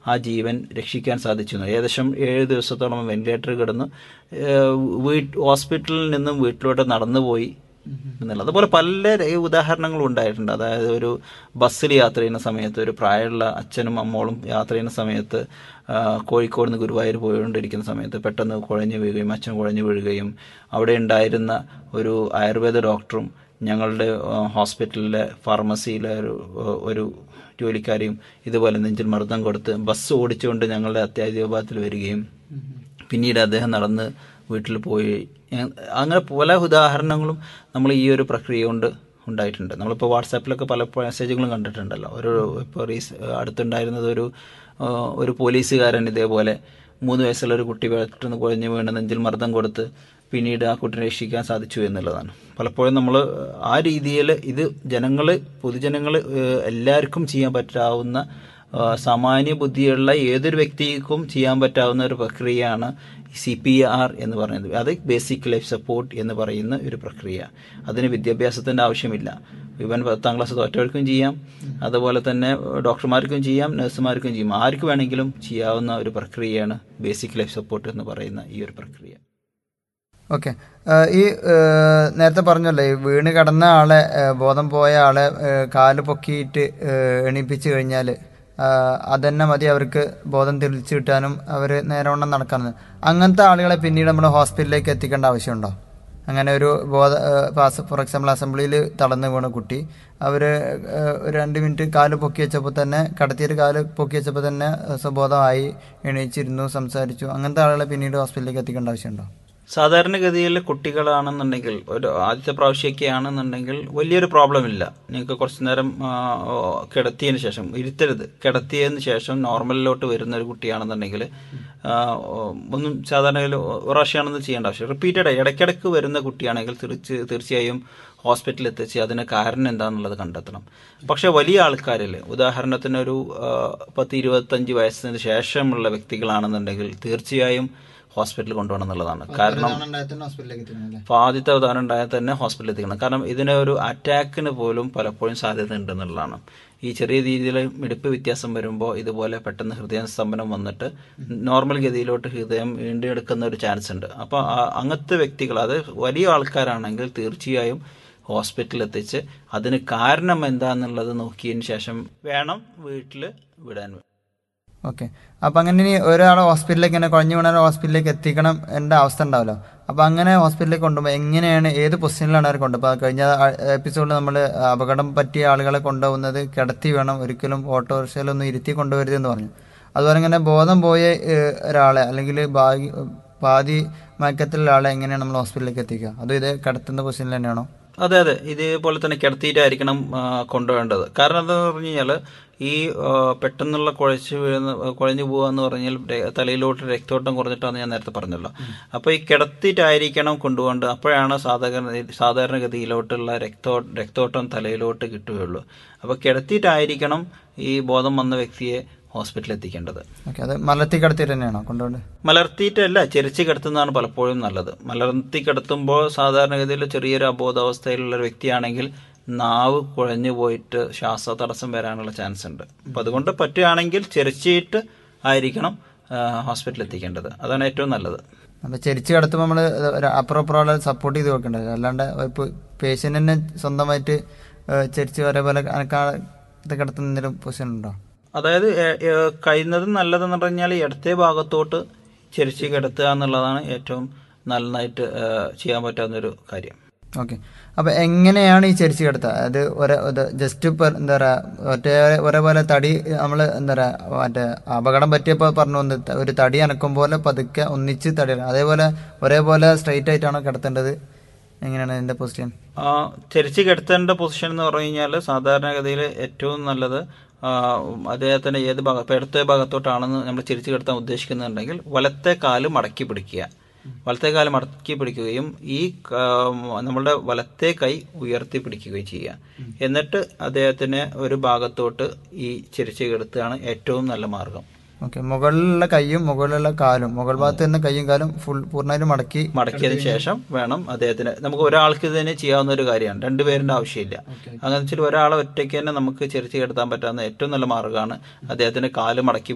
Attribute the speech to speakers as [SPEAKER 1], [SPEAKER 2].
[SPEAKER 1] ആ ജീവൻ രക്ഷിക്കാൻ സാധിച്ചു എന്ന്. ഏകദേശം ഏഴ് ദിവസത്തോളം വെന്റിലേറ്റർ കിടന്ന് ഏഹ് വീട്ട് ഹോസ്പിറ്റലിൽ നിന്നും വീട്ടിലോട്ട് നടന്നുപോയി എന്നുള്ളത് അതുപോലെ പല ര- ഉദാഹരണങ്ങളും ഉണ്ടായിട്ടുണ്ട് അതായത് ഒരു ബസ്സിൽ യാത്ര ചെയ്യുന്ന സമയത്ത് ഒരു പ്രായമുള്ള അച്ഛനും അമ്മോളും യാത്ര ചെയ്യുന്ന സമയത്ത് ആ, കോഴിക്കോട് നിന്ന് ഗുരുവായൂർ പോയിക്കൊണ്ടിരിക്കുന്ന സമയത്ത് പെട്ടെന്ന് കുഴഞ്ഞു വീഴുകയും അച്ഛൻ കുഴഞ്ഞു വീഴുകയും അവിടെ ഉണ്ടായിരുന്ന ഒരു ആയുർവേദ ഡോക്ടറും ഞങ്ങളുടെ ആ, ഹോസ്പിറ്റലിലെ ഫാർമസിയിലെ ഒരു ഒരു ജോലിക്കാരെയും ഇതുപോലെ നെഞ്ചിൽ മർദ്ദം കൊടുത്ത് ബസ് ഓടിച്ചുകൊണ്ട് ഞങ്ങളുടെ അത്യാഹിത വിഭാഗത്തിൽ വരികയും പിന്നീട് അദ്ദേഹം നടന്ന് വീട്ടിൽ പോയി ഞാൻ- അങ്ങനെ പല ഉദാഹരണങ്ങളും നമ്മൾ ഈ ഒരു പ്രക്രിയ കൊണ്ട് ഉണ്ടായിട്ടുണ്ട് നമ്മളിപ്പോൾ വാട്സാപ്പിലൊക്കെ പല മെസ്സേജുകളും കണ്ടിട്ടുണ്ടല്ലോ ഒരു ഇപ്പോൾ റീസ് അടുത്തുണ്ടായിരുന്നത് ഒരു ആ, ഒരു പോലീസുകാരൻ ഇതേപോലെ മൂന്ന് വയസ്സുള്ള ഒരു കുട്ടി പെട്ടെന്ന് കുഴഞ്ഞു വീണ് നെഞ്ചിൽ മർദ്ദം കൊടുത്ത് പിന്നീട് ആ കുട്ടിനെ രക്ഷിക്കാൻ സാധിച്ചു എന്നുള്ളതാണ് പലപ്പോഴും നമ്മൾ ആ രീതിയിൽ ഇത് ജനങ്ങൾ പൊതുജനങ്ങൾ എല്ലാവർക്കും ചെയ്യാൻ പറ്റാവുന്ന ആ, സാമാന്യ ബുദ്ധിയുള്ള ഏതൊരു വ്യക്തിക്കും ചെയ്യാൻ പറ്റാവുന്ന ഒരു പ്രക്രിയയാണ് സി പി ആർ എന്ന് പറയുന്നത് അത് ബേസിക് ലൈഫ് സപ്പോർട്ട് എന്ന് പറയുന്ന ഒരു പ്രക്രിയ അതിന് വിദ്യാഭ്യാസത്തിൻ്റെ ആവശ്യമില്ല ഇവൻ പത്താം ക്ലാസ് തോറ്റവർക്കും ചെയ്യാം അതുപോലെ തന്നെ ഡോക്ടർമാർക്കും ചെയ്യാം നഴ്സുമാർക്കും ചെയ്യാം ആർക്ക് വേണമെങ്കിലും ചെയ്യാവുന്ന ഒരു പ്രക്രിയയാണ് ബേസിക് ലൈഫ് സപ്പോർട്ട് എന്ന് പറയുന്ന ഈ ഒരു പ്രക്രിയ
[SPEAKER 2] ഓക്കെ ഈ ഏഹ്, നേരത്തെ പറഞ്ഞല്ലോ ഈ വീണ് കിടന്ന ആളെ ഏഹ്, ബോധം പോയ ആളെ ഏഹ്, കാല് പൊക്കിയിട്ട് ഏഹ്, എണീപ്പിച്ച് കഴിഞ്ഞാൽ അതന്നെ മതി അവർക്ക് ബോധം തിരിച്ചു കിട്ടാനും അവർ നേരവണ്ണം നടക്കാനും അങ്ങനത്തെ ആളുകളെ പിന്നീട് നമ്മൾ ഹോസ്പിറ്റലിലേക്ക് എത്തിക്കേണ്ട ആവശ്യമുണ്ടോ അങ്ങനെ ഒരു ബോധ ഫോർ എക്സാമ്പിൾ അസംബ്ലിയിൽ തളർന്നു വീണ കുട്ടി അവർ ഒരു രണ്ട് മിനിറ്റ് കാല് പൊക്കി വെച്ചപ്പോൾ തന്നെ കടത്തിയൊരു കാല് പൊക്കി വെച്ചപ്പോൾ തന്നെ ഏഹ്, സ്വബോധമായി എണീച്ചിരുന്നു സംസാരിച്ചു അങ്ങനത്തെ ആളുകളെ പിന്നീട് ഹോസ്പിറ്റലിലേക്ക് എത്തിക്കേണ്ട ആവശ്യമുണ്ടോ
[SPEAKER 1] സാധാരണഗതിയിൽ കുട്ടികളാണെന്നുണ്ടെങ്കിൽ ഒരു ആദ്യത്തെ പ്രാവശ്യമൊക്കെ ആണെന്നുണ്ടെങ്കിൽ വലിയൊരു പ്രോബ്ലം ഇല്ല നിങ്ങൾക്ക് കുറച്ചു നേരം ആ, ഓ, കിടത്തിയതിന് ശേഷം ഇരുത്തരുത് കിടത്തിയതിന് ശേഷം നോർമലിലോട്ട് വരുന്ന ഒരു കുട്ടിയാണെന്നുണ്ടെങ്കിൽ ആ, ഓ, ഒന്നും സാധാരണ ഒരു പ്രാവശ്യമാണെന്ന് ചെയ്യേണ്ട ആവശ്യം റിപ്പീറ്റഡ് ഇടയ്ക്കിടയ്ക്ക് വരുന്ന കുട്ടിയാണെങ്കിൽ തീർച്ച തീർച്ചയായും ഹോസ്പിറ്റലിൽ എത്തിച്ച് അതിന് കാരണം എന്താണെന്നുള്ളത് കണ്ടെത്തണം പക്ഷെ വലിയ ആൾക്കാരിൽ ഉദാഹരണത്തിന് ഒരു ആ, പത്ത് ഇരുപത്തഞ്ച് വയസ്സിന് ശേഷമുള്ള വ്യക്തികളാണെന്നുണ്ടെങ്കിൽ തീർച്ചയായും ഹോസ്പിറ്റലിൽ കൊണ്ടുപോകണം എന്നുള്ളതാണ് കാരണം
[SPEAKER 2] ഹോസ്പിറ്റലിലേക്ക് എത്തിക്കണം
[SPEAKER 1] അപ്പോൾ ആദ്യത്തെ ഉദാഹരണം ഉണ്ടായാൽ തന്നെ ഹോസ്പിറ്റലിൽ എത്തിക്കണം കാരണം ഇതിന് ഒരു അറ്റാക്കിന് പോലും പലപ്പോഴും സാധ്യത ഉണ്ടെന്നുള്ളതാണ് ഈ ചെറിയ രീതിയിൽ മിടിപ്പ് വ്യത്യാസം വരുമ്പോൾ ഇതുപോലെ പെട്ടെന്ന് ഹൃദയസ്തംഭനം വന്നിട്ട് നോർമൽ ഗതിയിലോട്ട് ഹൃദയം വീണ്ടെടുക്കുന്ന ഒരു ചാൻസ് ഉണ്ട് അപ്പോൾ അങ്ങനത്തെ വ്യക്തികൾ അത് വലിയ ആൾക്കാരാണെങ്കിൽ തീർച്ചയായും ഹോസ്പിറ്റലിൽ എത്തിച്ച് അതിന് കാരണം എന്താണെന്നുള്ളത് നോക്കിയതിന് ശേഷം വേണം വീട്ടിൽ വിടാൻ
[SPEAKER 2] ഓക്കെ അപ്പം അങ്ങനെ ഇനി ഒരാളെ ഹോസ്പിറ്റലിലേക്ക് ഇങ്ങനെ കുഴഞ്ഞു വീണ ഹോസ്പിറ്റലിലേക്ക് എത്തിക്കണം എന്റെ അവസ്ഥ ഉണ്ടാവല്ലോ അപ്പം അങ്ങനെ ഹോസ്പിറ്റലിലേക്ക് കൊണ്ടുപോകുമ്പോൾ എങ്ങനെയാണ് ഏത് പൊസിഷനിലാണ് അവർ കൊണ്ടുപോകുക അപ്പോൾ കഴിഞ്ഞ എപ്പിസോഡിൽ നമ്മൾ അപകടം പറ്റിയ ആളുകളെ കൊണ്ടുപോകുന്നത് കിടത്തി വേണം ഒരിക്കലും ഓട്ടോറിക്ഷയിലൊന്നും ഇരുത്തി കൊണ്ടുവരുത് എന്ന് പറഞ്ഞു അതുപോലെ ഇങ്ങനെ ബോധം പോയ ഏഹ്, ഒരാളെ അല്ലെങ്കിൽ ഭാഗി പാതി മയക്കത്തിലുള്ള ആളെ എങ്ങനെയാണ് നമ്മൾ ഹോസ്പിറ്റലിലേക്ക് എത്തിക്കുക അതും ഇത് കിടത്തുന്ന പൊസിഷനിൽ തന്നെയാണോ
[SPEAKER 1] അതെ അതെ ഇതേപോലെ തന്നെ കിടത്തിയിട്ടായിരിക്കണം ആ, കൊണ്ടുപോകേണ്ടത് കാരണം എന്താണെന്ന് പറഞ്ഞു കഴിഞ്ഞാൽ ഈ ആ, പെട്ടെന്നുള്ള കുഴച്ച് വീഴുന്ന കുഴഞ്ഞു പോകുക എന്ന് പറഞ്ഞാൽ രെ- തലയിലോട്ട് രക്തോട്ടം കുറഞ്ഞിട്ടാന്ന് ഞാൻ നേരത്തെ പറഞ്ഞല്ലോ അപ്പോൾ ഈ കിടത്തിയിട്ടായിരിക്കണം കൊണ്ടുപോകേണ്ടത് അപ്പോഴാണ് സാധാരണ സാധാരണഗതിയിലോട്ടുള്ള രക്തോ രക്തോട്ടം തലയിലോട്ട് കിട്ടുകയുള്ളൂ അപ്പോൾ കിടത്തിയിട്ടായിരിക്കണം ഈ ബോധം വന്ന വ്യക്തിയെ ഹോസ്പിറ്റലിൽ എത്തിക്കേണ്ടത്
[SPEAKER 2] ഓക്കെ അത് മലത്തി കിടത്തിയിട്ട് തന്നെയാണോ കൊണ്ടുപോകേണ്ടത്
[SPEAKER 1] മലർത്തിയിട്ടല്ല ചെരിച്ച് കിടത്തുന്നതാണ് പലപ്പോഴും നല്ലത് മലർത്തി കിടത്തുമ്പോൾ സാധാരണഗതിയിൽ ചെറിയൊരു അബോധാവസ്ഥയിലുള്ള ഒരു വ്യക്തിയാണെങ്കിൽ നാവ് കുഴഞ്ഞു പോയിട്ട് ശ്വാസ തടസ്സം വരാനുള്ള ചാൻസ് ഉണ്ട് അപ്പം അതുകൊണ്ട് പറ്റുകയാണെങ്കിൽ ചെരിച്ചിട്ട് ആയിരിക്കണം ആ, ഹോസ്പിറ്റലിൽ എത്തിക്കേണ്ടത് അതാണ് ഏറ്റവും നല്ലത്
[SPEAKER 2] അപ്പൊ ചെരിച്ച് കിടത്തുമ്പോൾ നമ്മൾ അപ്പുറം അപ്പുറം സപ്പോർട്ട് ചെയ്ത് വെക്കേണ്ടത് അല്ലാണ്ട് പേഷ്യന്റ് തന്നെ സ്വന്തമായിട്ട് ഏഹ്, ചെരിച്ച് ഒരേപോലെ അനക്കാതെ കിടത്തുന്ന എന്തെങ്കിലും പൊസിഷൻ ഉണ്ടോ
[SPEAKER 1] അതായത് ഏ- ഏ- കഴിയുന്നതും നല്ലതെന്ന് പറഞ്ഞാൽ ഇടത്തെ ഭാഗത്തോട്ട് ചെരിച്ച് കിടത്തുക എന്നുള്ളതാണ് ഏറ്റവും നന്നായിട്ട് ആ, ചെയ്യാൻ പറ്റാവുന്നൊരു കാര്യം
[SPEAKER 2] ഓക്കെ അപ്പൊ എങ്ങനെയാണ് ഈ ചെരിച്ച് കിടത്തുക അത് ഒരേ ജസ്റ്റ് ഇപ്പൊ എന്താ പറയാ ഒറ്റ ഒരേപോലെ തടി നമ്മൾ എന്താ പറയാ മറ്റേ അപകടം പറ്റിയപ്പോൾ പറഞ്ഞു വന്ന് ത- ഒരു തടി അനക്കും പോലെ പതുക്കെ ഒന്നിച്ച് തടി അതേപോലെ ഒരേപോലെ സ്ട്രൈറ്റ് ആയിട്ടാണോ കിടത്തേണ്ടത് എങ്ങനെയാണ് ഇതിന്റെ പൊസിഷൻ
[SPEAKER 1] ആ, ചെരിച്ച് കിടത്തേണ്ട പൊസിഷൻ എന്ന് പറഞ്ഞു കഴിഞ്ഞാൽ സാധാരണഗതിയിൽ ഏറ്റവും നല്ലത് ആ, അദ്ദേഹത്തിന്റെ ഏത് ഭാഗം ഇപ്പൊ ഇടത്തെ ഭാഗത്തോട്ടാണെന്ന് നമ്മൾ ചെരിച്ച് കിടത്താൻ ഉദ്ദേശിക്കുന്നുണ്ടെങ്കിൽ വലത്തെ കാല് മടക്കി പിടിക്കുക വലത്തെ കാല് മടക്കി പിടിക്കുകയും ഈ ക- നമ്മളുടെ വലത്തെ കൈ ഉയർത്തി പിടിക്കുകയും ചെയ്യുക എന്നിട്ട് അദ്ദേഹത്തിന് ഒരു ഭാഗത്തോട്ട് ഈ ചെരിച്ച് കിടത്തുകയാണ് ഏറ്റവും നല്ല മാർഗം
[SPEAKER 2] ഓക്കെ മുകളിലുള്ള കൈയും മുകളിലുള്ള കാലും മുകൾ ഭാഗത്ത് നിന്ന് കൈയും കാലും ഫുൾ പൂർണ്ണമായിട്ട് മടക്കി
[SPEAKER 1] മടക്കിയതിന് ശേഷം വേണം അദ്ദേഹത്തിന് നമുക്ക് ഒരാൾക്ക് ഇത് തന്നെ ചെയ്യാവുന്ന ഒരു കാര്യമാണ് രണ്ടുപേരിന്റെ ആവശ്യമില്ല അങ്ങനെ വെച്ചാൽ ഒരാളെ ഒറ്റയ്ക്ക് തന്നെ നമുക്ക് ചെരിച്ച് കിടത്താൻ പറ്റാവുന്ന ഏറ്റവും നല്ല മാർഗ്ഗമാണ് അദ്ദേഹത്തിന്റെ കാല് മടക്കി